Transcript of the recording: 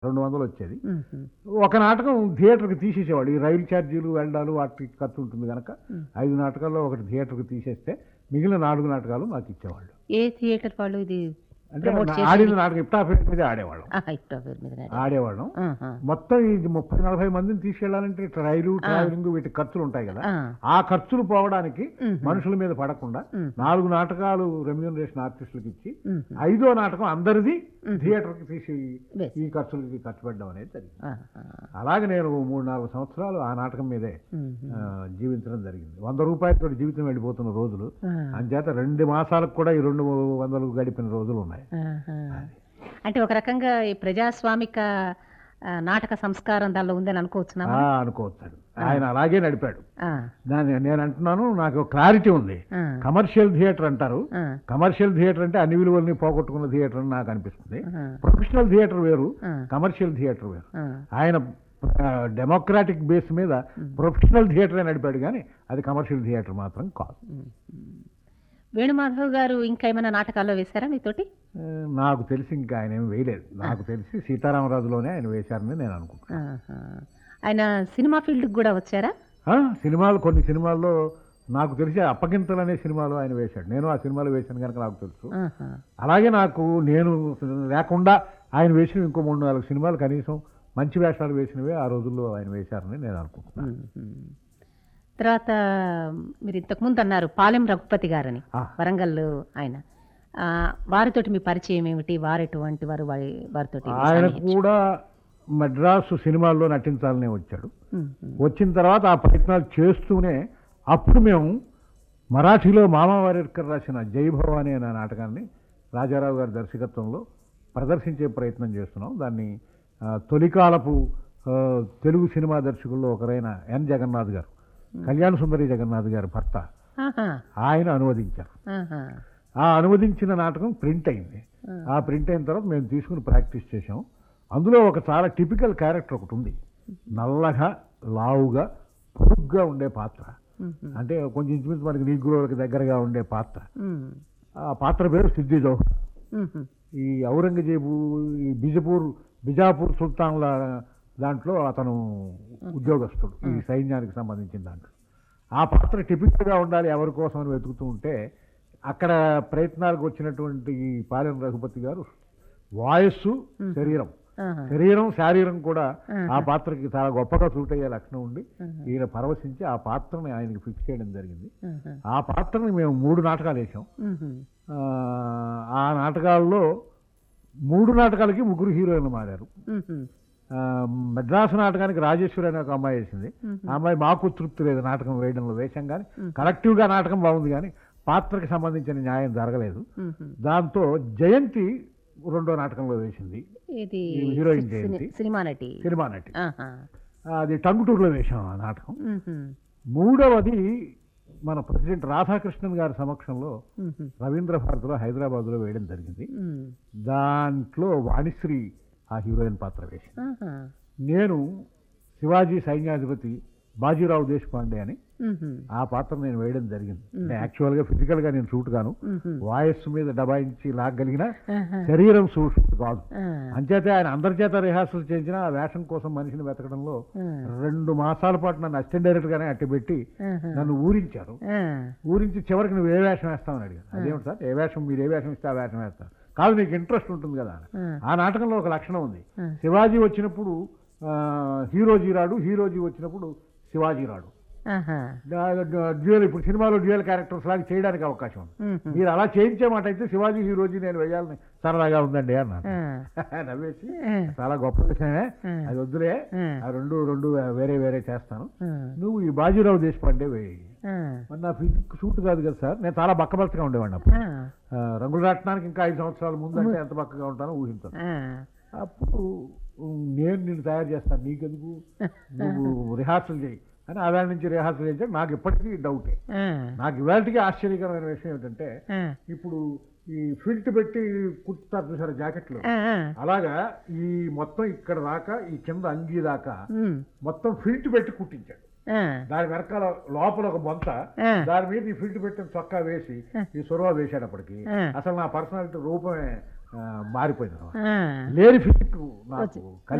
రెండు వందలు వచ్చేది మ్మ్. ఒక నాటకం థియేటర్కి తీసేసేవాడు ఈ రైలు ఛార్జీలు వెళ్ళడాలు వాటికి ఖర్చు ఉంటుంది కనుక ఐదు నాటకాల్లో ఒకటి థియేటర్కి తీసేస్తే మిగిలిన నాలుగు నాటకాలు నాకు ఇచ్చేవాళ్ళు ఏ థియేటర్ వాళ్ళు ఇది అంటే ప్రమోట్ నా- చేసి ఆడిన నాటకం ఇప్టా పేరు మీద ఆడేవాళ్ళం ఆహా, ఇట్టా పేరు మీద నాటి. ఆడేవాళ్ళం ఆహా. మొత్తం ఈ ముప్పై నలభై మందిని తీసుకెళ్లాలంటే రైలు ట్రావెలింగ్ వీటి ఖర్చులు ఉంటాయి కదా ఆ. ఆ ఖర్చులు పోవడానికి మ్మ్. మనుషుల మీద పడకుండా మ్మ్. నాలుగు నాటకాలు రెమ్యూనరేషన్ ఆర్టిస్టులకు ఇచ్చి మ్మ్. ఐదో నాటకం అందరిది థియేటర్కి తీసి Yes. ఈ ఖర్చులకి ఖర్చు పెట్టడం అనేది జరిగింది ఆహా. అలాగే నేను మూడు నాలుగు సంవత్సరాలు ఆ నాటకం మీదే మ్మ్. ఆ, జీవించడం జరిగింది వంద రూపాయలతో జీవితం వెళ్ళిపోతున్న రోజులు ఆ. అంచేత రెండు మాసాలకు కూడా ఈ రెండు వందలు గడిపిన రోజులు ఉన్నాయి ఆహా. అంటే ఒక రకంగా ఈ ప్రజాస్వామిక ఆ, నాటక సంస్కారం దానిలో ఉందని అనుకోవచ్చునా ఆ, అనుకోవచ్చాడు ఆయన అలాగే నడిపాడు ఆ, దాని నేను అంటున్నాను నాకు క్లారిటీ ఉంది ఆ, కమర్షియల్ థియేటర్ అంటారు ఆ, కమర్షియల్ థియేటర్ అంటే అన్ని విలువల్ని పోగొట్టుకున్న థియేటర్ అని నాకు అనిపిస్తుంది ఆ, ప్రొఫెషనల్ థియేటర్ వేరు ఆ, కమర్షియల్ థియేటర్ వేరు ఆ. ఆయన డెమోక్రాటిక్ బేస్ మీద ప్రొఫెషనల్ థియేటర్ నడిపాడు కానీ అది కమర్షియల్ థియేటర్ మాత్రం కాదు వేణుమాధవ్ గారు ఇంకా ఏమైనా నాటకాల్లో వేశారా మీతోటి ఆ, నాకు తెలిసి ఇంకా ఆయన ఏమి వేయలేదు నాకు తెలిసి సీతారామరాజులోనే ఆయన వేశారని నేను అనుకుంటున్నాను ఆహా. ఆయన సినిమా ఫీల్డ్కి కూడా వచ్చారా ఆ, సినిమాలు కొన్ని సినిమాల్లో నాకు తెలిసి అప్పగింతలు అనే సినిమాలో ఆయన వేశాడు నేను ఆ సినిమాలో వేశాను కనుక నాకు తెలుసు ఆహా. అలాగే నాకు నేను లేకుండా ఆయన వేసిన ఇంకో మూడు నాలుగు సినిమాలు కనీసం మంచి వేషాలు వేసినవే ఆ రోజుల్లో ఆయన వేశారని నేను అనుకుంటున్నాను మ్మ్. తర్వాత మీరు ఇంతకుముందు అన్నారు పాలెం రఘుపతి గారని ఆ. వరంగల్ ఆయన ఆ, వారితోటి మీ పరిచయం ఏమిటి వారు ఎటువంటి వారు వారి వారితోటి ఆయన సాన్నిహిత్యం? కూడా మద్రాసు సినిమాల్లో నటించాలనే వచ్చాడు మ్మ్. వచ్చిన తర్వాత ఆ ప్రయత్నాలు చేస్తూనే అప్పుడు మేము మరాఠీలో మామావారికర్ రాసిన జై భవానీ అనే నాటకాన్ని రాజారావు గారి దర్శకత్వంలో ప్రదర్శించే ప్రయత్నం చేస్తున్నాం దాన్ని ఆ, తొలికాలపు ఆ, తెలుగు సినిమా దర్శకుల్లో ఒకరైన ఎన్ జగన్నాథ్ గారు కళ్యాణ సుందరి జగన్నాథ్ గారి భర్త ఆహా. ఆయన అనువదించారు ఆహా. ఆ అనువదించిన నాటకం ప్రింట్ అయింది ఆ ప్రింట్ అయిన తర్వాత మేము తీసుకుని ప్రాక్టీస్ చేసాం అందులో ఒక చాలా టిపికల్ క్యారెక్టర్ ఒకటి ఉంది నల్లగా లావుగా పొడుగ్గా ఉండే పాత్ర మ్మ్. అంటే కొంచెం ఇంచుమించు మనకి నీగ్రోలకు దగ్గరగా ఉండే పాత్ర మ్మ్. ఆ పాత్ర పేరు సిద్ధి జౌహర్ మ్మ్. ఈ ఔరంగజేబు ఈ బిజపూర్ బిజాపూర్ సుల్తాన్ల దాంట్లో అతను ఉద్యోగస్తుడు ఈ సైన్యానికి సంబంధించిన దాంట్లో ఆ పాత్ర టిపికల్గా ఉండాలి ఎవరి కోసం అని వెతుకుతూ ఉంటే అక్కడ ప్రయత్నాలకు వచ్చినటువంటి ఈ పాలెం రఘుపతి గారు వాయస్సు శరీరం ఆహా. శరీరం శారీరం కూడా ఆహా. ఆ పాత్రకి చాలా గొప్పగా సూట్ అయ్యే లక్షణం ఉండి ఆహా. ఈయన పరవశించి ఆ పాత్రని ఆయనకి ఫిక్స్ చేయడం జరిగింది ఆహా. ఆ పాత్రని మేము మూడు నాటకాలు వేసాం మ్మ్. ఆ, ఆ నాటకాల్లో మూడు నాటకాలకి ముగ్గురు హీరోయిన్లు మారారు మ్మ్. ఆ, మద్రాసు నాటకానికి రాజేశ్వరి అనే ఒక అమ్మాయి వేసింది ఆ అమ్మాయి మాకు తృప్తి లేదు నాటకం వేయడంలో వేషం కానీ కలెక్టివ్గా నాటకం బాగుంది కానీ పాత్రకి సంబంధించిన న్యాయం జరగలేదు మ్మ్. దాంతో జయంతి రెండో నాటకంలో వేసింది ఇది ఈ హీరోయిన్ సిని- జయంతి. సినిమా నటి సినిమా నటి ఆహా. అది టంగుటూరులో వేసాం ఆ నాటకం మ్మ్. మూడవది మన ప్రెసిడెంట్ రాధాకృష్ణన్ గారి సమక్షంలో మ్మ్. రవీంద్ర భారతిలో హైదరాబాద్లో వేయడం జరిగింది మ్మ్. దాంట్లో వాణిశ్రీ ఆ హీరోయిన్ పాత్ర వేసింది ఆహా. నేను శివాజీ సైన్యాధిపతి బాజీరావు దేశపాండే అని మ్మ్. ఆ పాత్ర నేను వేయడం జరిగింది అంటే యాక్చువల్గా ఫిజికల్గా నేను షూట్ గాను మ్మ్. వాయిస్ మీద డబాయించి లాగలిగిన ఆహా. శరీరం షూట్ కాదు ఆ. అంచేతే ఆయన అందరి చేత రిహార్సల్ చేసిన ఆ వేషం కోసం మనిషిని వెతకడంలో ఆ. రెండు మాసాల పాటు నన్ను అసిస్టెంట్ డైరెక్టర్గానే అట్టబెట్టి ఆహా. నన్ను ఊరించారు ఆ. ఊరించి చివరికి నువ్వు ఏ వేషం వేస్తామని అడిగాను అదేమిటి సార్ ఏ వేషం మీరు ఏ వేషం ఇస్తే ఆ వేషం వేస్తారు కాదు నీకు ఇంట్రెస్ట్ ఉంటుంది కదా అని. ఆ. ఆ నాటకంలో ఒక లక్షణం ఉంది ఆ. శివాజీ వచ్చినప్పుడు ఆ, హీరోజీ రాడు హీరోజీ వచ్చినప్పుడు శివాజీ రాడు ఆహా. డ్యూయల్ ఇప్పుడు సినిమాలో డ్యూయల్ క్యారెక్టర్స్ లాగా చేయడానికి అవకాశం ఉంది మ్మ్. మీరు అలా చేయించే మాట అయితే శివాజీ హీరోజీ నేను వేయాలని సరదాగా ఉందండి అన్నాను ఆ. నవ్వేసి ఆ. చాలా గొప్ప విషయమే ఆ. అది వద్దులే ఆ. ఆ రెండు రెండు వేరే వేరే చేస్తాను ఆ. నువ్వు ఈ బాజీరావు దేశపాండే వేయి ఆ. మరి నా ఫిజిక్ సూట్ కాదు కదా సార్ నేను చాలా బక్కబలతగా ఉండేవాడిని అప్పుడు ఆ. ఆ, రంగులు రాట్టడానికి ఇంకా ఐదు సంవత్సరాల ముందు అంటే ఎంత బక్కగా ఉంటానో ఊహించాను ఆ. అప్పుడు ఉమ్, నేను నిన్ను తయారు చేస్తాను నీకెందుకు నువ్వు రిహార్సల్ చేయి అని ఆవేళ నుంచి రిహార్సల్ చేయించాడు నాకు ఇప్పటికీ డౌటే ఆ. నాకు ఇవాళకి ఆశ్చర్యకరమైన విషయం ఏంటంటే ఆ. ఇప్పుడు ఈ ఫిల్ట్ పెట్టి కుట్టుతారు చూసారు జాకెట్లు ఆ. ఆ. అలాగా ఈ మొత్తం ఇక్కడ దాకా ఈ కింద అంగీ దాకా మ్మ్. మొత్తం ఫిల్ట్ పెట్టి కుట్టించాడు ఆ. దాని వెనకాల లోపల ఒక బొంత ఆ. దాని మీద ఈ ఫిల్ట్ పెట్టిన చొక్కా వేసి ఈ సొరవ వేసేటప్పటికి ఆ. అసలు నా పర్సనాలిటీ రూపమే ఆ, మారిపోయింది అన్నమాట. ఆ. లేని ఫిజిక్ నాకు